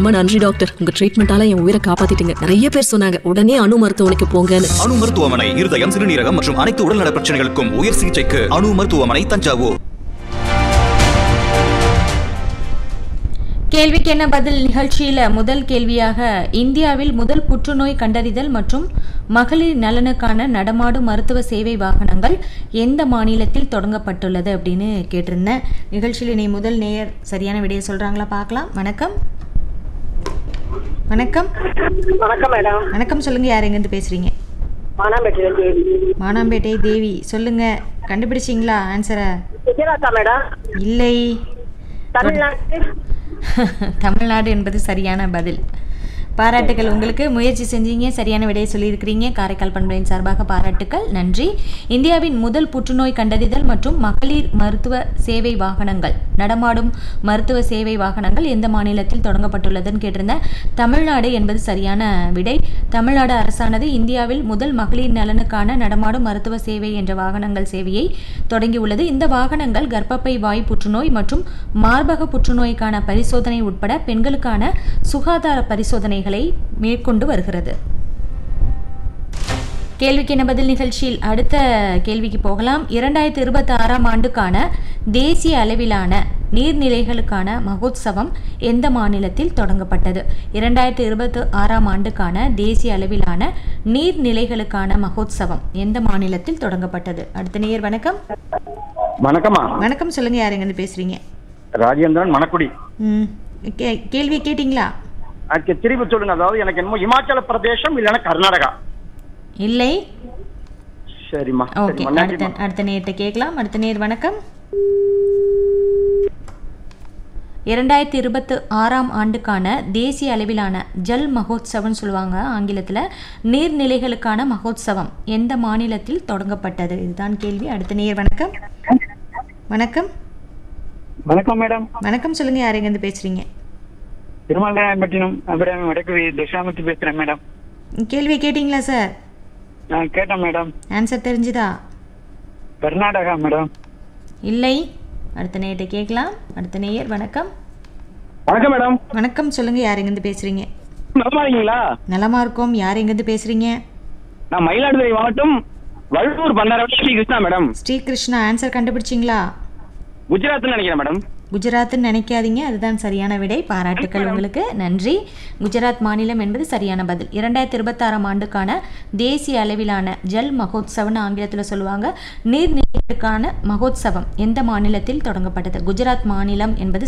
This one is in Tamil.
ரொம்ப நன்றி டாக்டர் உங்க ட்ரீட்மெண்டால என் உயிரை காப்பாத்திட்டீங்க நிறைய பேர் சொன்னாங்க உடனே அணு மருத்துவமனைக்கு போங்கன்னு அணு மருத்துவமனை இருதயம் சிறுநீரகம் மற்றும் அனைத்து உடல்நல பிரச்சனைகளுக்கும் உயர் சிகிச்சைக்கு அணு மருத்துவமனை தஞ்சாவூர் கேள்விக்கு என்ன பதில் நிகழ்ச்சியில முதல் கேள்வியாக இந்தியாவில் முதல் புற்றுநோய் கண்டறிதல் மற்றும் மகளிர் நலனுக்கான நடமாடும் மருத்துவ சேவை வாகனங்கள் எந்த மாநிலத்தில் தொடங்கப்பட்டுள்ளது அப்படின்னு கேட்டிருந்தேன் நிகழ்ச்சியில் நீ முதல் நேயர் சரியான விடையை சொல்றாங்களா பார்க்கலாம் வணக்கம் வணக்கம் வணக்கம் மேடம் வணக்கம் சொல்லுங்க யார் எங்கேருந்து பேசுறீங்க மானாம்பேட்டில தேவி மானாம்பேட்டை தேவி சொல்லுங்க கண்டுபிடிச்சிங்களா ஆன்சரை குஜராத்தா மேடம் இல்லை தமிழ்நாட்டு தமிழ்நாடு என்பது சரியான பதில் பாராட்டுகள் உங்களுக்கு முயற்சி செஞ்சீங்க சரியான விடையை சொல்லியிருக்கிறீங்க காரைக்கால் பண்புகளின் சார்பாக பாராட்டுக்கள் நன்றி இந்தியாவின் முதல் புற்றுநோய் கண்டறிதல் மற்றும் மகளிர் மருத்துவ சேவை வாகனங்கள் நடமாடும் மருத்துவ சேவை வாகனங்கள் எந்த மாநிலத்தில் தொடங்கப்பட்டுள்ளதுன்னு கேட்டிருந்தேன் தமிழ்நாடு என்பது சரியான விடை தமிழ்நாடு அரசானது இந்தியாவில் முதல் மகளிர் நலனுக்கான நடமாடும் மருத்துவ சேவை என்ற வாகனங்கள் சேவையை தொடங்கியுள்ளது இந்த வாகனங்கள் கர்ப்பப்பை வாய் புற்றுநோய் மற்றும் மார்பக புற்றுநோய்க்கான பரிசோதனை உட்பட பெண்களுக்கான சுகாதார பரிசோதனைகளை மேற்கொண்டு வருகிறது கேள்விக்கு என்ன பதில் நிகழ்ச்சியில் அடுத்த கேள்விக்கு போகலாம் இரண்டாயிரத்தி இருபத்தி ஆறாம் ஆண்டுக்கான தேசிய அளவிலான நீர்நிலைகளுக்கான மகோத்சவம் எந்த மாநிலத்தில் தொடங்கப்பட்டது இரண்டாயிரத்தி இருபத்தி ஆறாம் ஆண்டுக்கான தேசிய அளவிலான நீர்நிலைகளுக்கான மகோத்சவம் எந்த மாநிலத்தில் தொடங்கப்பட்டது அடுத்த நேயர் வணக்கம் வணக்கம்மா வணக்கம் சொல்லுங்க யார் எங்கேருந்து பேசுறீங்க ராஜேந்திரன் மணக்குடி ம் கே கேள்வி கேட்டிங்களா அதுக்கு திருப்பி சொல்லுங்க அதாவது எனக்கு என்னமோ இமாச்சல பிரதேசம் இல்லைன்னா கர்நாடகா இல்லை சரிம்மா ஓகே சரிம்மா அடுத்த நன்றிம்மா அடுத்த நேரத்தை கேட்கலாம் அடுத்த நேர் வணக்கம் இரண்டாயிரத்தி இருபத்து ஆறாம் ஆண்டுக்கான தேசிய அளவிலான ஜல் மகோத்சவம்னு சொல்லுவாங்க ஆங்கிலத்தில் நீர்நிலைகளுக்கான மகோத்சவம் எந்த மாநிலத்தில் தொடங்கப்பட்டது இதுதான் கேள்வி அடுத்த நேர் வணக்கம் வணக்கம் வணக்கம் மேடம் வணக்கம் சொல்லுங்க யார் எங்கேருந்து பேசுறீங்க திருமலைராயப்பட்டினம் அபிராமி வடக்கு தசாமூர்த்தி பேசுறேன் மேடம் கேள்வி கேட்டிங்களா சார் நான் கேட்டேன் மேடம் ஆன்சர் தெரிஞ்சுதா கர்நாடகா மேடம் இல்லை அடுத்த நேயத்தை கேட்கலாம் அடுத்த நேயர் வணக்கம் வணக்கம் மேடம் வணக்கம் சொல்லுங்க யார் எங்கேருந்து பேசுறீங்க நலமா இருக்கீங்களா நலமா இருக்கோம் யார் எங்கேருந்து பேசுறீங்க நான் மயிலாடுதுறை மாவட்டம் வள்ளூர் பந்தாரவட்டி ஸ்ரீ கிருஷ்ணா மேடம் ஸ்ரீகிருஷ்ணா ஆன்சர் கண்டுபிடிச்சிங்களா குஜராத்னு நினைக்கிறேன் மேடம் குஜராத்னு நினைக்காதீங்க அதுதான் சரியான விடை பாராட்டுக்கள் உங்களுக்கு நன்றி குஜராத் மாநிலம் என்பது சரியான பதில் இரண்டாயிரத்தி இருபத்தாறாம் ஆண்டுக்கான தேசிய அளவிலான ஜல் மகோத்சவம்னு ஆங்கிலத்தில் சொல்லுவாங்க நீர்நிலைகளுக்கான மகோத்சவம் எந்த மாநிலத்தில் தொடங்கப்பட்டது குஜராத் மாநிலம் என்பது